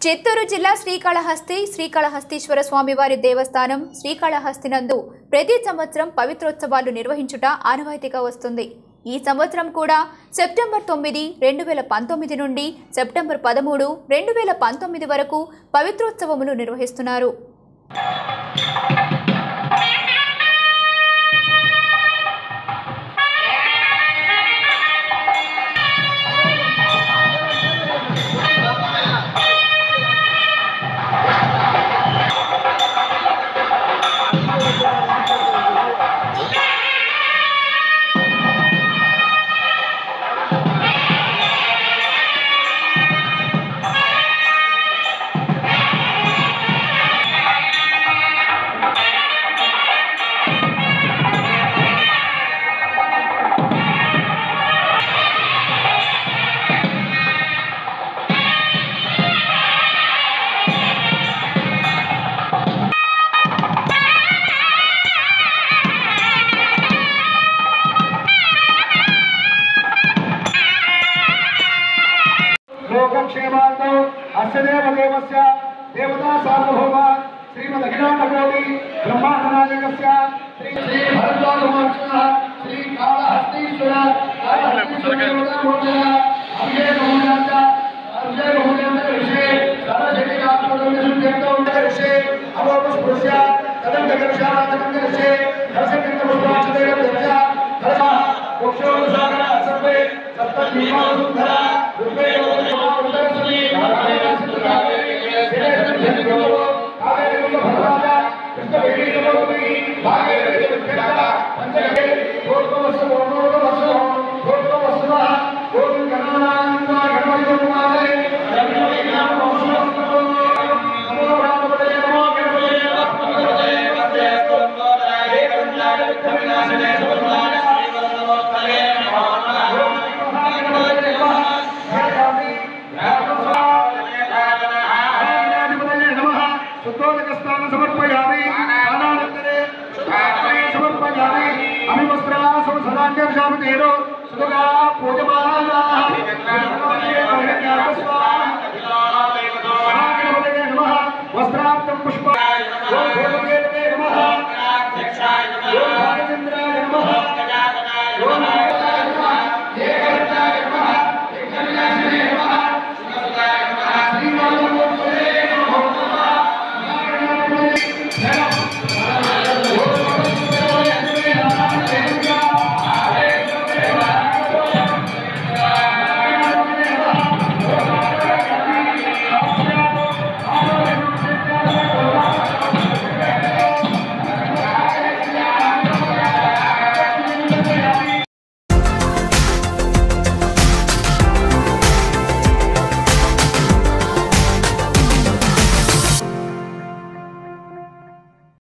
చిత్తూరు జిల్లా శ్రీకాళహస్తి శ్రీకాళహస్తీశ్వర స్వామివారి దేవస్థానం శ్రీకాళహస్తి నందు ప్రతి సంవత్సరం పవిత్రోత్సవాలు నిర్వహించుట ఆనవాయితీగా వస్తుంది ఈ సంవత్సరం కూడా సెప్టెంబర్ తొమ్మిది రెండు వేల పంతొమ్మిది నుండి సెప్టెంబర్ పదమూడు రెండు వేల పంతొమ్మిది వరకు పవిత్రోత్సవములు నిర్వహిస్తున్నారు లోకక్షేమార్థం అస్య దేవదేవస్య దేవతా సార్వభౌమ శ్రీమద్ అఖిలాండకోటి బ్రహ్మాండనాయకస్య శ్రీ శ్రీ భరద్వాజ మహర్షిణ శ్రీ కాళహస్తీశ్వర కాళహస్తీశ్వర దేవతా మహోదయ అంబే మహోదయ అంబే మహోదయ ఋషే సర్వశక్తిరాత్మకం ఋషే అమోపస్పృశ్య తదం గగర్షారాధనం ఋషే హరసకంద పుష్పాక్షదేవ దర్శ హరస మోక్షోపసాగర సర్వే సప్త భీమాసుందర రుపే ఉదరసమి నారాయణ సిద్ధావేరి వేద జగదో కావేరి భగవాన కృష్ణ వేణి భాగేరి విఖ్యాత పంచగే గోత్రవస్సు గోత్రవస్సు గోత్రవస్సు ఓం గణానాంత గణపతి కుమారే గణపతి నామ నమో నమో రామపదే నమో గణపతే నమో నమస్తే స్తోత్రాయ కరుణాయ విఘ్నవినాశనే సువర్ణాయ శ్రీవల్లభోత్తరే నమో శుద్ధోదకస్థాన సమర్పయామి అనానంతరే సమర్పయామి అమివస్త్రా సమసదాన్యం శామితేరో సుగా పూజమానా